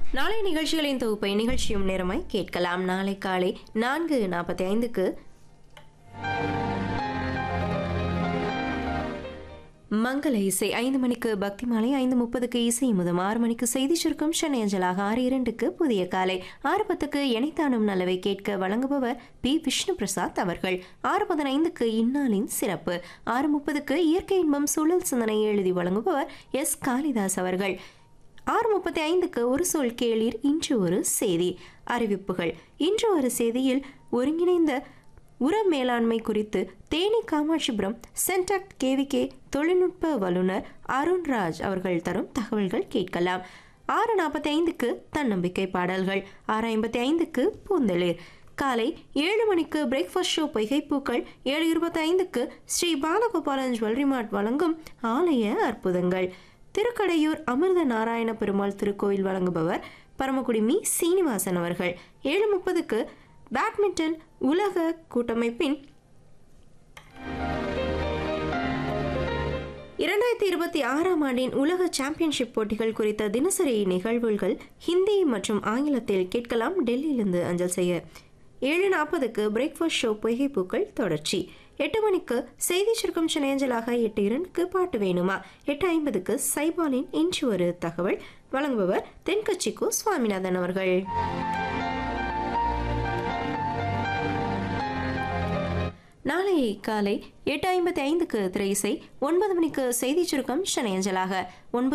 நாளை நிகழ்ச்சிகளின் தொகுப்பை நிகழ்ச்சியும் நேரமாய் கேட்கலாம் நாளை காலை நான்கு நாற்பத்தி ஐந்துக்கு மங்கள இசை ஐந்து மணிக்கு பக்தி மாலை ஐந்து முப்பதுக்கு இசை முதம் ஆறு மணிக்கு செய்தி சுருக்கம் சென்னை அஞ்சலாக ஆறு இரண்டுக்கு புதிய காலை ஆறு பத்துக்கு இணைத்தானும் நல்லவை கேட்க வழங்குபவர் பி விஷ்ணு பிரசாத் அவர்கள் ஆறு பதினைந்துக்கு இந்நாளின் சிறப்பு ஆறு முப்பதுக்கு இயற்கை இன்பம் சுழல் சிந்தனை எழுதி வழங்குபவர் எஸ் காளிதாஸ் அவர்கள் ஆறு முப்பத்தி ஐந்துக்கு ஒரு சொல் கேளீர் இன்று ஒரு செய்தி அறிவிப்புகள் இன்று ஒரு செய்தியில் ஒருங்கிணைந்த உர மேலாண்மை குறித்து தேனி காமாட்சிபுரம் சென்டாக் கேவிகே தொழில்நுட்ப வல்லுநர் அருண்ராஜ் அவர்கள் தரும் தகவல்கள் கேட்கலாம் ஆறு நாற்பத்தி ஐந்துக்கு தன்னம்பிக்கை பாடல்கள் ஆறு ஐம்பத்தி ஐந்துக்கு பூந்தளிர் காலை ஏழு மணிக்கு பிரேக்ஃபாஸ்ட் ஷோ பொய்கைப்பூக்கள் ஏழு இருபத்தி ஐந்துக்கு ஸ்ரீ பாலகோபாலன் ஜுவல்லரி மார்ட் வழங்கும் ஆலய அற்புதங்கள் திருக்கடையூர் அமிர்த நாராயண பெருமாள் திருக்கோயில் வழங்குபவர் பரமக்குடி மீ சீனிவாசன் அவர்கள் ஏழு முப்பதுக்கு பேட்மிண்டன் உலக கூட்டமைப்பின் இரண்டாயிரத்தி இருபத்தி ஆறாம் ஆண்டின் உலக சாம்பியன்ஷிப் போட்டிகள் குறித்த தினசரி நிகழ்வுகள் ஹிந்தி மற்றும் ஆங்கிலத்தில் கேட்கலாம் டெல்லியிலிருந்து அஞ்சல் செய்ய ஏழு நாற்பதுக்கு பிரேக்ஃபாஸ்ட் ஷோ பொய்கைப்பூக்கள் தொடர்ச்சி எட்டு மணிக்கு செய்தி சுருக்கம் சென்னையஞ்சலாக எட்டு இரண்டுக்கு பாட்டு வேணுமா எட்டு ஐம்பதுக்கு சைபாலின் இன்று ஒரு தகவல் வழங்குபவர் தென்கட்சிக்கு சுவாமிநாதன் அவர்கள் நாளை காலை எட்டு ஐம்பத்தி ஐந்துக்கு திரை இசை ஒன்பது மணிக்கு செய்தி சுருக்கம் சென்னையஞ்சலாக ஒன்பது